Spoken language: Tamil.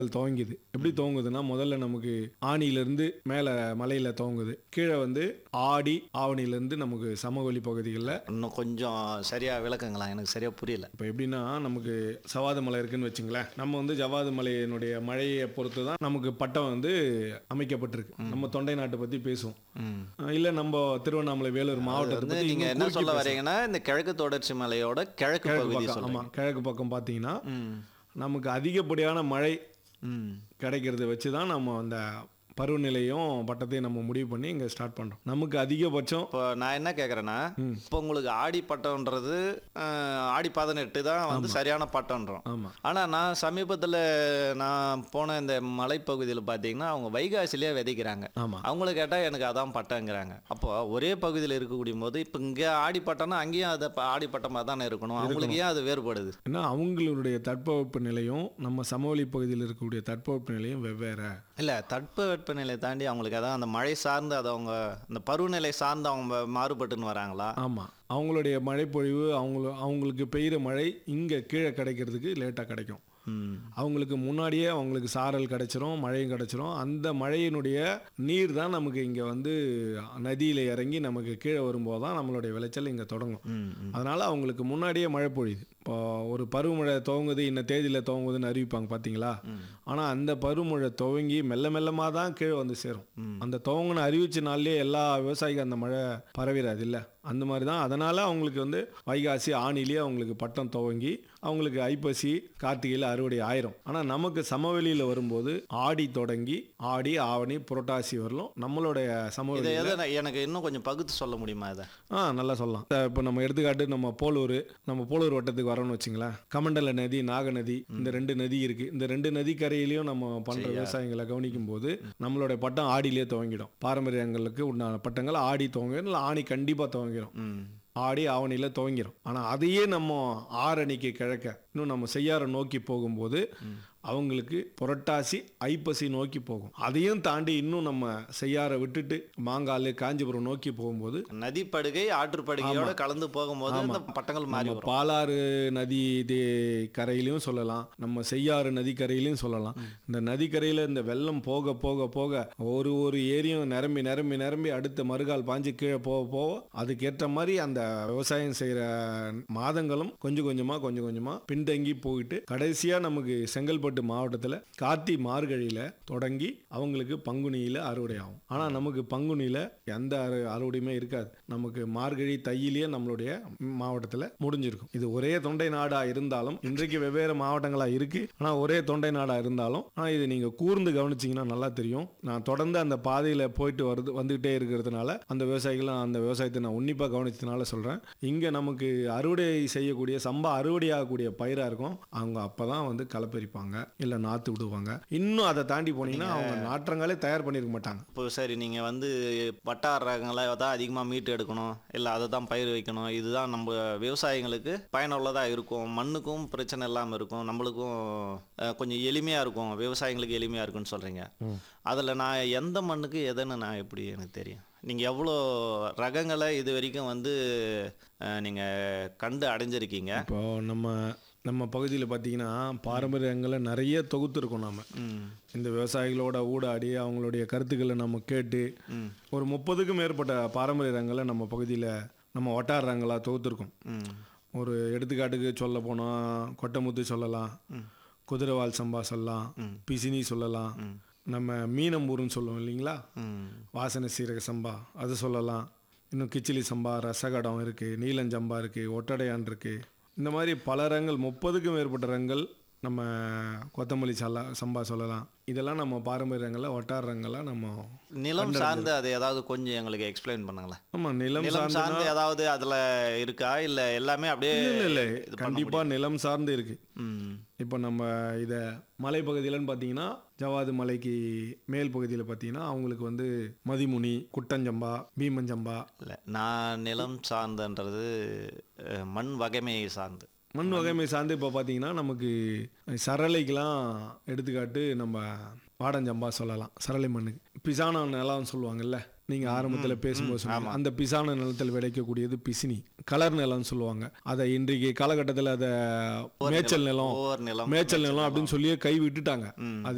துவங்கிது எப்படி துவங்குதுன்னா முதல்ல நமக்கு ஆணியிலிருந்து மேலே மலையில் துவங்குது கீழே வந்து ஆடி ஆவணியிலேருந்து நமக்கு சமவெளி பகுதிகளில் இன்னும் கொஞ்சம் சரியா விளக்குங்களா எனக்கு சரியா புரியல இப்போ எப்படின்னா நமக்கு சவாது மலை இருக்குன்னு வச்சுங்களேன் நம்ம வந்து ஜவாது மலையினுடைய மழையை பொறுத்து தான் நமக்கு பட்டம் வந்து அமைக்கப்பட்டிருக்கு நம்ம தொண்டை நாட்டை பற்றி பேசுவோம் ம். இல்லை நம்ம திருவண்ணாமலை வேலூர் மாவட்டத்தை வந்து பற்றி நீங்க இன்னும் என்ன குறுக்கி சொல்ல பேசலாம். வரீங்கன்னா இந்த கிழக்கு தொடர்ச்சி மலையோட கிழக்கு கிழக்கு பகுதி பக்கம் சொல்றீங்க ஆமாம் கிழக்கு பக்கம் பார்த்தீங்கன்னா ம். நமக்கு அதிகப்படியான மழை ம். கிடைக்கிறத வச்சு தான் நம்ம அந்த பருவநிலையும் பட்டத்தையும் நம்ம முடிவு பண்ணி இங்கே ஸ்டார்ட் பண்ணுறோம் நமக்கு அதிகபட்சம் இப்போ நான் என்ன கேட்குறேன்னா இப்போ உங்களுக்கு ஆடி பட்டம்ன்றது அஹ், ஆடி பதினெட்டு தான் வந்து சரியான பட்டம்ன்றோம் ஆமாம் ஆனால் நான் சமீபத்தில் நான் போன இந்த மலைப்பகுதியில் பார்த்தீங்கன்னா அவங்க வைகாசிலேயே விதைக்கிறாங்க ஆமாம் அவங்கள கேட்டால் எனக்கு அதான் பட்டங்கிறாங்க அப்போ ஒரே பகுதியில் இருக்கக்கூடிய போது இப்போ இங்கே ஆடி பட்டம்னா அங்கேயும் அது ப- ஆடி பட்டமாக தானே இருக்கணும் அவங்களுக்கு ஏன் அது வேறுபடுது ஏன்னா அவங்களுடைய தட்பவெப்ப நிலையும் நம்ம சமவெளி பகுதியில் இருக்கக்கூடிய தட்பவெப்ப நிலையும் வெவ்வேறு இல்லை தட்பவெப்பநிலை தாண்டி அவங்களுக்கு அதான் அந்த மழை சார்ந்து அது அவங்க அந்த பருவநிலை சார்ந்து அவங்க மாறுபட்டுன்னு வராங்களா ஆமாம் அவங்களுடைய மழைப்பொழிவு அவங்கள அவங்களுக்கு பெய்கிற மழை இங்கே கீழே கிடைக்கிறதுக்கு லேட்டாக கிடைக்கும் ம் அவங்களுக்கு முன்னாடியே அவங்களுக்கு சாரல் கிடைச்சிரும் மழையும் கிடைச்சிரும் அந்த மழையினுடைய நீர் தான் நமக்கு இங்கே வந்து நதியில் இறங்கி நமக்கு கீழே வரும்போது தான் நம்மளுடைய விளைச்சல் இங்கே தொடங்கும் ம் ம் அதனால் அவங்களுக்கு முன்னாடியே மழை பொழியுது இப்போ ஒரு பருவமழை துவங்குது இன்ன தேதியில் துவங்குதுன்னு அறிவிப்பாங்க பார்த்தீங்களா ஆனால் அந்த பருவமழை துவங்கி மெல்ல மெல்லமாக தான் கீழே வந்து சேரும் அந்த துவங்கின அறிவிச்ச நாள்லயே எல்லா விவசாயிக்கும் அந்த மழை பரவிடாது இல்லை அந்த மாதிரி தான் அதனால் அவங்களுக்கு வந்து வைகாசி ஆணிலேயே அவங்களுக்கு பட்டம் துவங்கி அவங்களுக்கு ஐப்பசி கார்த்திகையில் அறுவடை ஆயிரும் ஆனால் நமக்கு சமவெளியில் வரும்போது ஆடி தொடங்கி ஆடி ஆவணி புரட்டாசி வரலும் நம்மளுடைய இதை சமவெளி எதை நான் எனக்கு இன்னும் கொஞ்சம் பகுத்து சொல்ல முடியுமா இதை ஆ நல்லா சொல்லலாம் இப்போ நம்ம எடுத்துக்காட்டு நம்ம போலூர் நம்ம போலூர் வட்டத்துக்கு வரோம்னு வச்சுங்களேன் கமண்டல நதி நாக நதி இந்த ரெண்டு நதி இருக்கு இந்த ரெண்டு நதி கரையிலையும் நம்ம பண்ற விவசாயங்களை கவனிக்கும் போது நம்மளுடைய பட்டம் ஆடியிலே துவங்கிடும் பாரம்பரியங்களுக்கு உண்டான பட்டங்கள் ஆடி துவங்கிடும் இல்லை ஆணி கண்டிப்பா துவங்கிடும் ம் ஆடி ஆவணியில துவங்கிடும் ஆனா அதையே நம்ம ஆரணிக்கு கிழக்க இன்னும் நம்ம செய்யார நோக்கி போகும்போது அவங்களுக்கு புரட்டாசி ஐப்பசி நோக்கி போகும் அதையும் தாண்டி இன்னும் நம்ம செய்யார விட்டுட்டு மாங்கால் காஞ்சிபுரம் நோக்கி போகும்போது நதிப்படுகை ஆற்றுப்படுகையோட கலந்து போகும்போது இந்த பட்டங்கள் மாறி நம்ம வரும் பாலாறு நதி தே- கரையிலையும் சொல்லலாம் நம்ம செய்யாறு நதிக்கரையிலையும் சொல்லலாம் இந்த நதிக்கரையில் இந்த வெள்ளம் போக போக போக ஒரு ஒரு ஏரியும் நிரம்பி நிரம்பி நிரம்பி அடுத்த மறுகால் பாஞ்சு கீழே போக போக அதுக்கேற்ற மாதிரி அந்த விவசாயம் செய்கிற மாதங்களும் கொஞ்சம் கொஞ்சமாக கொஞ்சம் கொஞ்சமாக பின்தங்கி போயிட்டு கடைசியாக நமக்கு செங்கல்பட்டு மாவட்டத்தில் கார்த்தி மார்கழியில் தொடங்கி அவங்களுக்கு பங்குனியில் அறுவடை ஆகும் ஆனால் நமக்கு பங்குனியில் எந்த அறு அறுவடையுமே இருக்காது நமக்கு மார்கழி தையிலேயே நம்மளுடைய மாவட்டத்தில் முடிஞ்சிருக்கும் இது ஒரே தொண்டை நாடாக இருந்தாலும் இன்றைக்கு வெவ்வேறு மாவட்டங்களாக இருக்கு ஆனால் ஒரே தொண்டை நாடாக இருந்தாலும் ஆனால் இது நீங்கள் கூர்ந்து கவனிச்சிங்கன்னா நல்லா தெரியும் நான் தொடர்ந்து அந்த பாதையில் போயிட்டு வருது வந்துகிட்டே இருக்கிறதுனால அந்த விவசாயிகள் அந்த விவசாயத்தை நான் உன்னிப்பாக கவனிச்சதுனால சொல்கிறேன் இங்கே நமக்கு அறுவடை செய்யக்கூடிய சம்பா அறுவடை ஆகக்கூடிய பயிராக இருக்கும் அவங்க அப்போ தான் வந்து களைப்பறிப்பாங்க இல்லை நாற்று விடுவாங்க இன்னும் அதை தாண்டி போனீங்கன்னா அவங்க நாற்றங்களே தயார் பண்ணியிருக்க மாட்டாங்க இப்போ சரி நீங்கள் வந்து வட்டார ரகங்களை தான் அதிகமாக மீட்டு எடுக்கணும் இல்லை அதை தான் பயிர் வைக்கணும் இதுதான் நம்ம விவசாயிங்களுக்கு பயனுள்ளதாக இருக்கும் மண்ணுக்கும் பிரச்சனை இல்லாமல் இருக்கும் நம்மளுக்கும் அஹ், கொஞ்சம் எளிமையாக இருக்கும் விவசாயிங்களுக்கு எளிமையாக இருக்கும்னு சொல்கிறீங்க அதில் நான் எந்த மண்ணுக்கு எதுன்னு நான் எப்படி எனக்கு தெரியும் நீங்கள் எவ்வளோ ரகங்களை இது வரைக்கும் வந்து நீங்கள் கண்டு அடைஞ்சிருக்கீங்க இப்போ நம்ம நம்ம பகுதியில் பார்த்தீங்கன்னா பாரம்பரியங்களை நிறைய தொகுத்துருக்கோம் நாம ம் இந்த விவசாயிகளோட ஊடாடி அவங்களுடைய கருத்துக்களை நம்ம கேட்டு ம் ஒரு முப்பதுக்கும் மேற்பட்ட பாரம்பரிய ரங்களை நம்ம பகுதியில் நம்ம வட்டார ரங்களாக தொகுத்துருக்கோம் ம் ஒரு எடுத்துக்காட்டுக்கு சொல்ல போனால் கொட்டமுத்து சொல்லலாம் குதிரைவால் சம்பா சொல்லலாம் பிசினி சொல்லலாம் நம்ம மீனம்பூர்னு சொல்லுவோம் இல்லைங்களா ம் வாசனை சீரக சம்பா அது சொல்லலாம் இன்னும் கிச்சிலி சம்பா ரசகடம் இருக்குது நீலஞ்சம்பா இருக்குது ஒட்டடையான் இருக்குது இந்த மாதிரி பல ரங்கள் முப்பதுக்கும் மேற்பட்ட ரங்கள் நம்ம கொத்தமல்லி சல்லா சம்பா சொல்லலாம் இதெல்லாம் நம்ம பாரம்பரிய ரங்களில் வட்டார ரங்களாக நம்ம நிலம் சார்ந்து அது ஏதாவது கொஞ்சம் எங்களுக்கு எக்ஸ்பிளைன் பண்ணுங்களேன் ஆமாம் நிலம் நிலம் சார்ந்து சார்ந்து ஏதாவது அதுல இருக்கா இல்ல எல்லாமே அப்படியே இல்லை இல்லை இது பண்ண கண்டிப்பாக நிலம் சார்ந்து இருக்குது ம் இப்போ நம்ம இதை மலைப்பகுதியிலன்னு பார்த்தீங்கன்னா ஜவாது மலைக்கு மேல் பகுதியில் பார்த்தீங்கன்னா அவங்களுக்கு வந்து மதிமுனி குட்டஞ்சம்பா பீமஞ்சம்பா இல்ல நான் நிலம் சார்ந்தன்றது அஹ், மண் வகைமையை சார்ந்து மண் வகைமை சார்ந்து இப்போ பார்த்தீங்கன்னா நமக்கு சரளைக்கெலாம் எடுத்துக்காட்டு நம்ம வாடஞ்சம்பா சொல்லலாம் சரளை மண்ணுக்கு பிசான நிலம்னு சொல்லுவாங்கல்ல நீங்கள் ஆரம்பத்தில் பேசும்போது சொன்னீங்க அந்த பிசான நிலத்தில் விளைக்கக்கூடியது பிசினி கலர் நிலம்னு சொல்லுவாங்க அதை இன்றைக்கு காலகட்டத்தில் அதை மேய்ச்சல் நிலம் ஒவ்வொரு நிலம் மேய்ச்சல் நிலம் அப்படின்னு சொல்லியே கை விட்டுட்டாங்க ம். அது